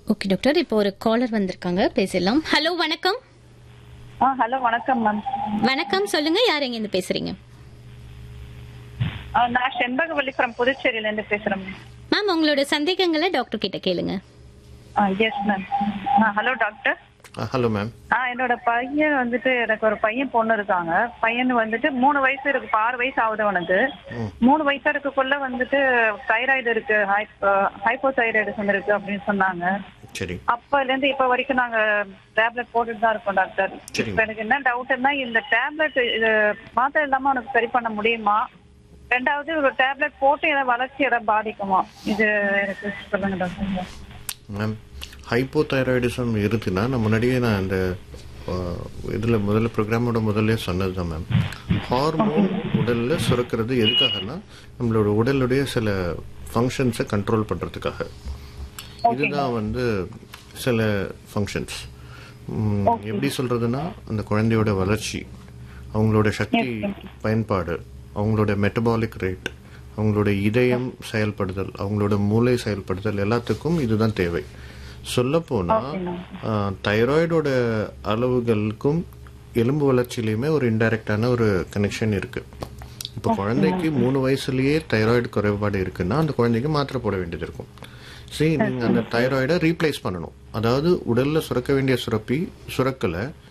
Okay doctor இப்போ ஒரு collar வந்திருக்காங்க பேசிடலாம் ஹலோ வணக்கம் ஆ ஹலோ வணக்கம் மேம் வணக்கம் சொல்லுங்க யார் எங்க இருந்து பேசுறீங்க ஆ, நான் செண்பகவல்லி ஃப்ரம் புதுச்சேரியில இருந்து பேசுறேன் மேம் மேம் உங்களோட சந்தேகங்களை டாக்டர் கிட்ட கேளுங்க yes ma'am hello doctor hello ma'am ஆ என்னோட பையன் வந்துட்டு எனக்கு ஒரு பையன் பொண்ணு இருக்காங்க பையன் வந்துட்டு மூணு வயசு இருக்கு இப்ப ஆறு வயசு ஆகுது அவனுக்கு மூணு வயசா இருக்கக்குள்ள வந்துட்டு தைராய்டு இருக்கு ஹைப்போ தைராய்டு இருக்கு அப்படின்னு சொன்னாங்க சரி அப்பல இருந்து இப்ப வரைக்கும் நாங்க டேப்லெட் போட்டுட்டு தான் இருக்கோம் டாக்டர் சரிங்க. இப்ப எனக்கு என்ன டவுட்னா இந்த டேப்லெட் இது மாத்திரை இல்லாம அவனுக்கு சரி பண்ண முடியுமா ரெண்டாவது ஒரு டேப்லெட் போட்டு ஏதாவது வளர்ச்சி ஏதாவது பாதிக்குமா இது எனக்கு சொல்லுங்க டாக்டர் மேம் ஹைப்போதைராய்டிசம் இருக்குன்னா நான் முன்னாடியே நான் இந்த இதில் முதல்ல ப்ரோக்ராமோட முதல்ல சொன்னது தான் மேம் ஹார்மோன் உடலில் சுரக்கிறது எதுக்காகனா நம்மளோட உடலுடைய சில ஃபங்க்ஷன்ஸை கண்ட்ரோல் பண்ணுறதுக்காக இதுதான் வந்து சில ஃபங்க்ஷன்ஸ் எப்படி சொல்றதுன்னா அந்த குழந்தையோட வளர்ச்சி அவங்களோட சக்தி பயன்பாடு அவங்களோட மெட்டபாலிக் ரேட் அவங்களோட இதயம் செயல்படுதல் அவங்களோட மூளை செயல்படுதல் எல்லாத்துக்கும் இதுதான் தேவை சொல்ல போனா தைராய்டோட அளவுகளுக்கும் எலும்பு வளர்ச்சியிலையுமே ஒரு இன்டைரக்டான ஒரு கனெக்ஷன் இருக்கு இப்போ குழந்தைக்கு மூணு வயசுலயே தைராய்டு குறைபாடு இருக்குன்னா அந்த குழந்தைக்கு மாத்திரை போட வேண்டியது இருக்கும் சரி நீங்க அந்த தைராய்டை ரீப்ளேஸ் பண்ணணும் அதாவது உடல்ல சுரக்க வேண்டிய சுரப்பி சுரக்கல